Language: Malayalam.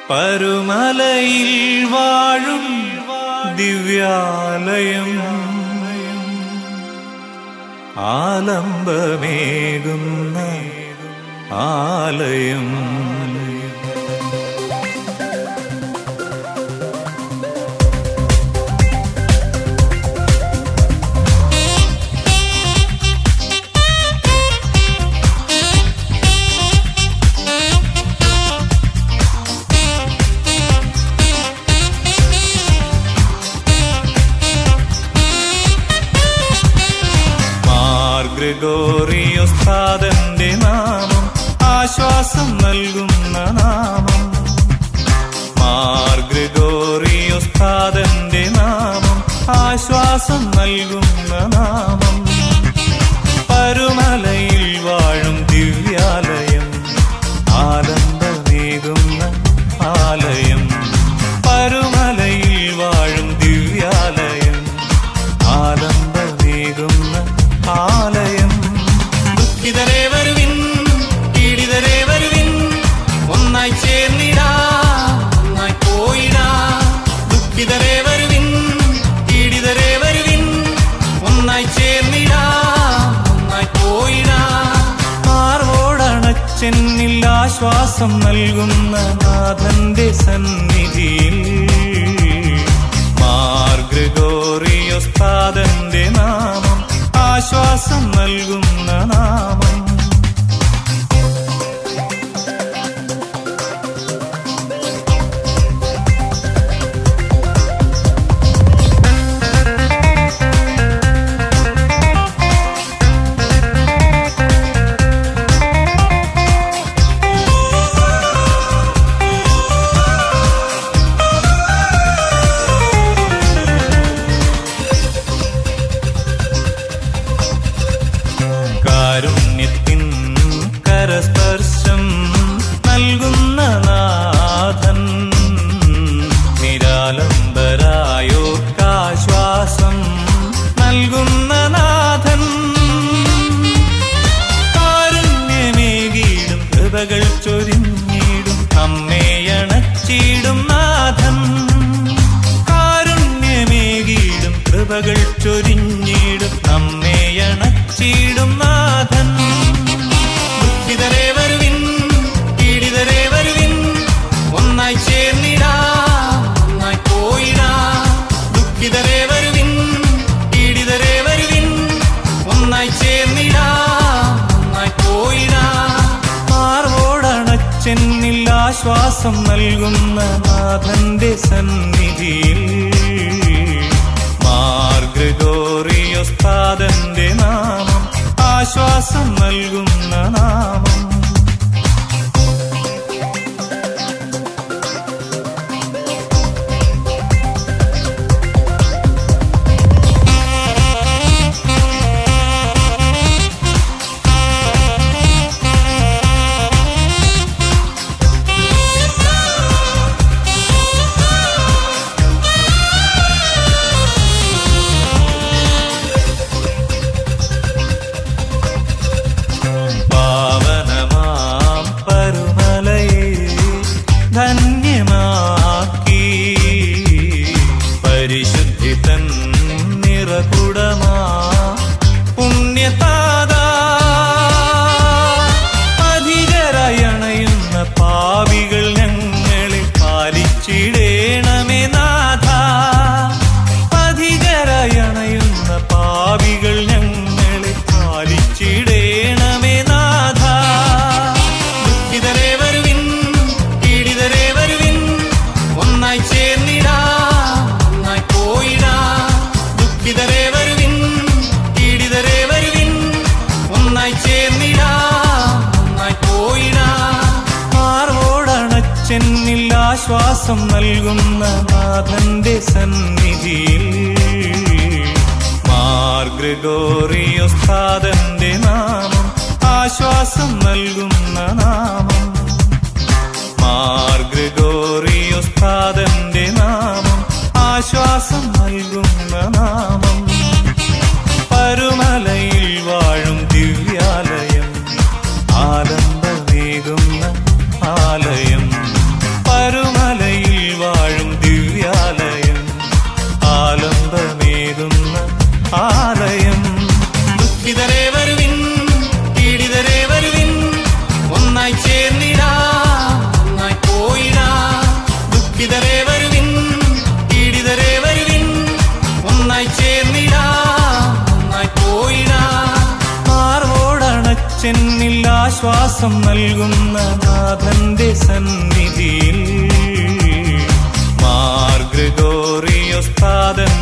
പരുമലയിൽ വാഴും ദിവ്യാലയം ആലംബമേകുന്ന ആലയം മാർ ഗ്രിഗോറിയോസ്താദന്റെ നാമം ആശ്വാസം നൽകുന്ന നാമം മാർ ഗ്രിഗോറിയോസ്താദന്റെ നാമം ആശ്വാസം നൽകുന്ന നാമം പരുമലയിൽ വാഴും ദിവ്യാലയം ആനന്ദമേകുന്ന ആലയം പരുമലയിൽ വാഴും ദിവ്യാലയം ആനന്ദമേകുന്ന ആലയം ദുഃഖിതരെ വരുവിൻ പീഡിതരെ വരുവിൻ ഒന്നായി ചേർന്നിടാ ഒന്നായി പോയിടാ ദുഃഖിതരെ വരുവിൻ പീഡിതരെ വരുവിൻ ഒന്നായി ചേർന്നിടാ ഒന്നായി പോയിടാ മാർവോടണച്ചെന്നിൽ ആശ്വാസം നൽകുന്ന നാഥന്റെ സന്നിധിയിൽ മാർ ഗ്രിഗോറിയോസ്താദന്റെ നാമം ആശ്വാസം നൽകുന്ന നാമം കാരുണ്യത്തിൻ കരസ്പർശം നൽകുന്ന നാഥൻ നിരാലംബരായോർക്കാശ്വാസം നൽകുന്ന നാഥൻ കാരുണ്യമേകിടും കൃപകൾ ചൊരിഞ്ഞിടും അമ്മയണച്ചിടും നാഥൻ കാരുണ്യമേകിടും കൃപകൾ ചൊരിഞ്ഞിടും നമ്മയണച്ചിടും നാഥൻ ദുഃഖിതരെ വരുവിൻ പീഡിതരെ വരുവിൻ ഒന്നായി ചേർന്നിടാ ഒന്നായി പോയിടാ ദുഃഖിതരെ വരുവിൻ പീഡിതരെ വരുവിൻ ഒന്നായി ചേർന്നിടാ ഒന്നായി പോയിടാ മാർവോടണച്ചെന്നിൽ ആശ്വാസം നൽകുന്ന നാഥന്റെ സന്നിധിയിൽ മാർ ഗ്രിഗോറിയോസ്താദന്റെ നാമം ആശ്വാസം നൽകുന്ന നാമം പാവനമാം പരുമലയെ ധന്യമാക്കി പരിശുദ്ധി തൻ നിറകുടമാ പുണ്യതാത അധികരയണയുന്ന പാവികൾ ഞങ്ങളെ പാലിച്ചിടേണമേ നാഥ അധികരയണയുന്ന പാവികൾ ഞങ്ങളെ പാലിച്ചിടേണമേ നാഥ ദുഃഖിതരെ വരുവിൻ പീഡിതരെ വരുവിൻ ഒന്നായി ചേർന്നിടാ ഒന്നായി പോയിടാ ദുഃഖിതരെ വരുവിൻ പീഡിതരെ വരുവിൻ ഒന്നായി ചേർന്നിടാ ഒന്നായി പോയിടാ മാർവോടണച്ചെന്നിൽ ആശ്വാസം നൽകുന്ന നാഥന്റെ സന്നിധിയിൽ മാർ ഗ്രിഗോറിയോസ്താദന്റെ നാമം ആശ്വാസം നൽകുന്ന നാമം മാർ ഗ്രിഗോറിയോസ്താദന്റെ നാമം ആശ്വാസം നൽകുന്ന നാമം പരുമലയിൽ വാഴും ദിവ്യാലയം ആനന്ദമേകുന്ന ആലയം പരുമ ആശ്വാസം നൽകുന്ന നാഥന്റെ സന്നിധിയിൽ മാർഗ്രിഗോറിയോസ് താതൻ